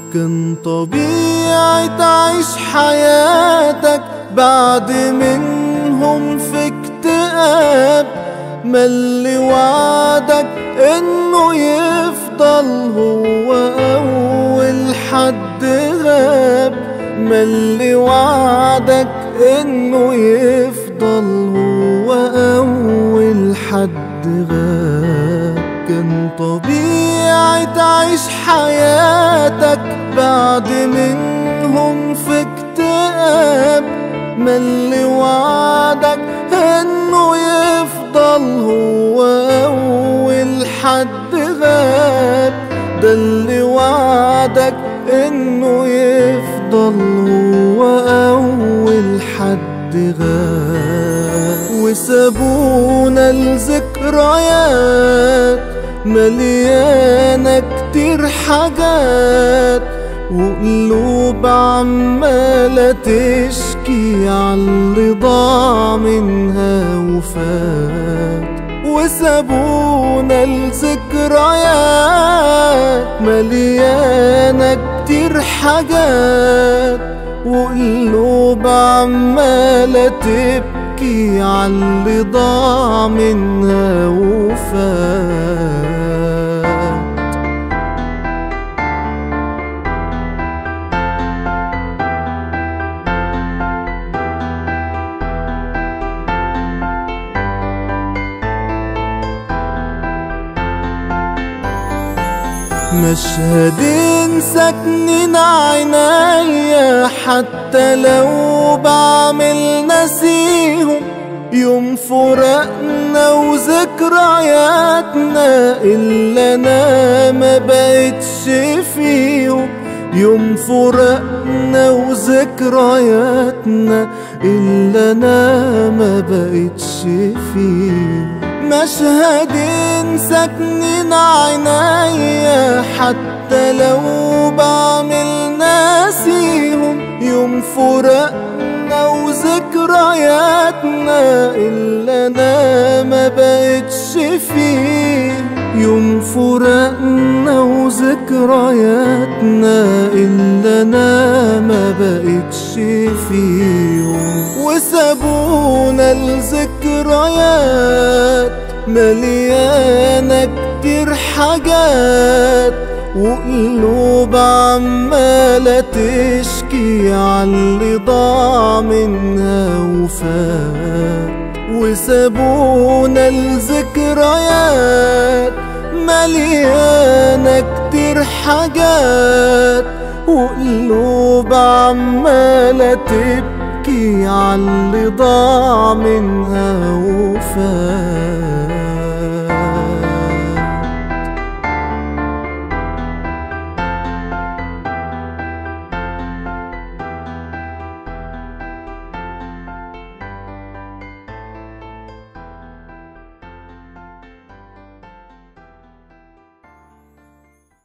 كان طبيعي تعيش حياتك بعد منهم في اكتئاب ما اللي وعدك انه يفضل هو اول حد غاب ما اللي وعدك انه يفضل هو اول حد غاب كان طبيعي تعيش حياتك بعد منهم في اكتئاب ما اللي وعدك انه يفضل هو اول حد غاب ده اللي وعدك انه يفضل هو اول حد غاب وسابونا الذكريات مليانة كتير حاجات وقلوب عمالة تشكي عاللي ضاع منها وفات وسابونا الذكريات مليانة كتير حاجات وقلوب عمالة تبكي عاللي ضاع منها وفات مشهدين ساكنين عينيا حتى لو بعمل نسيهم يوم فراقنا وذكرياتنا اللي انا ما بقتش فيهم يوم فراقنا وذكرياتنا اللي انا ما بقتش فيهم مشهدين ساكنين عينيا حتى لو بعمل ناسيهم يوم فراقنا وذكرياتنا اللي انا ما بقتش فيه يوم فراقنا وذكرياتنا اللي انا ما بقتش فيهم وسابونا الذكريات مليانة كتير حاجات وقلوب عمالة تشكي عاللي ضاع منها وفات وسابونا الذكريات مليانة كتير حاجات وقلوب عمالة تبكي عاللي ضاع منها وفات